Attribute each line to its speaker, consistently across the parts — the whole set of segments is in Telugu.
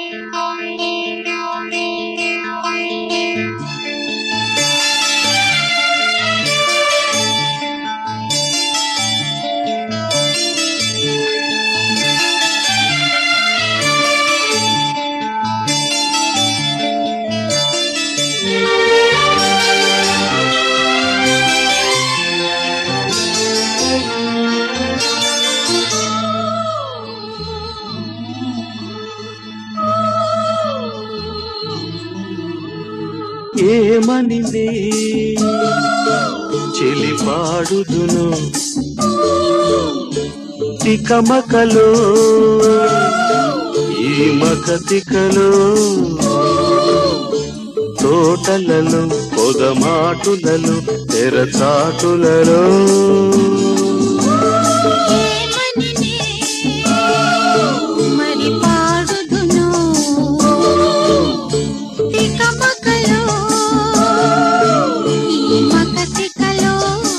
Speaker 1: ఏమనింది చెలిపాడుదును తికమకలు ఈ మకతికలు తోటలలో పొదమాటులలో తెరచాటులలో
Speaker 2: మరి పాడుదును తికమకలో ఈ మకతికలో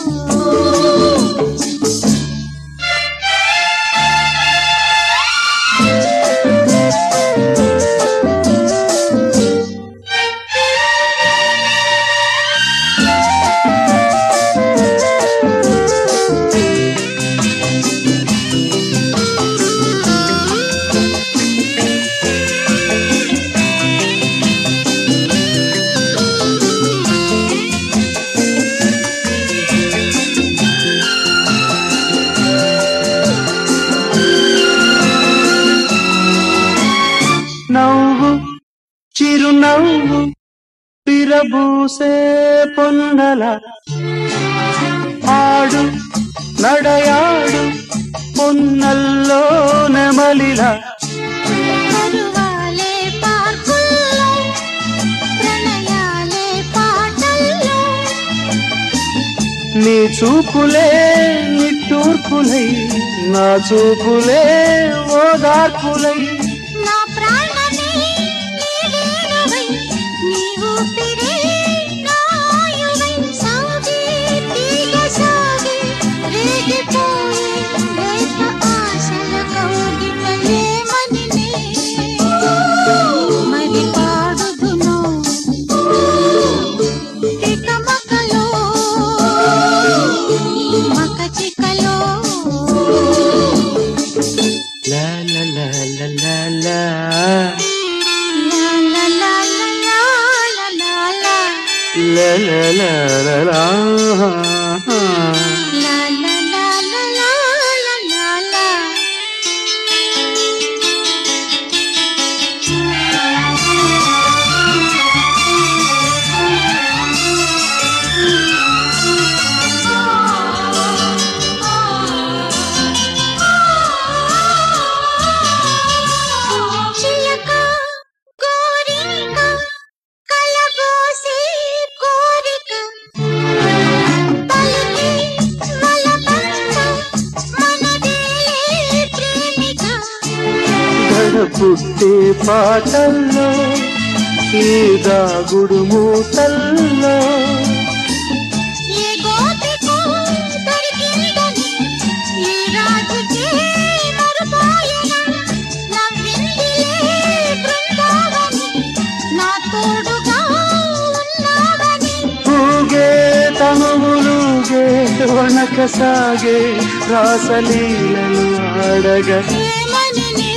Speaker 1: నవ్వు చిరునవ్వు పిరబూసే పొన్నల ఆడు నడయాడు పొన్నల్లో నెమలిలా
Speaker 2: పరువాలే పార్కుల్లో ప్రణయాలే పాటల్లో
Speaker 1: నీ చూపులే నిట్టూర్పులై నా చూపులే ఓదార్పులై
Speaker 2: నా ప్రాణమే నీవేనవై నీ ఊపిరే నాయువై సాగే తీగ సాగే రేగిపోయే లేత ఆశల కౌగిటలేమని మరి పాడుదును తికమకలో ఈ మకచికలో
Speaker 1: లా లా లా లా లా లా
Speaker 2: La la la la la la la la
Speaker 1: లా లా లా లా లా.
Speaker 2: La la la la la la la la చిలక కోరిక కలబోసే కోరిక పలికి మలబంద మనదేలే ప్రేమిక
Speaker 1: గడపుట్టే పాటల్లో ఈ దాగుడు మూతల్లో
Speaker 2: ఏ గోపికో దొరికిందని ఏ రాజుకే మరుపాయన నవ్విందిలే బృందావని నా తోడుగా ఉన్నావని
Speaker 1: ఊగే తనువులుగే వణక సాగే రాసలీలలు ఆడగా
Speaker 2: ఏమని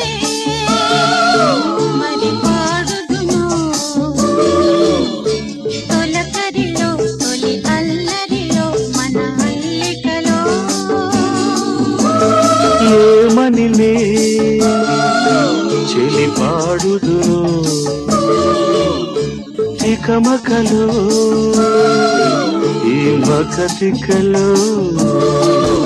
Speaker 2: మరి పాడుదును తొలకరిలో తొలి అల్లరిలో మన అల్లికలో
Speaker 1: ఏమని చెలి పాడుదును తికమకలు ఈ మకతికలు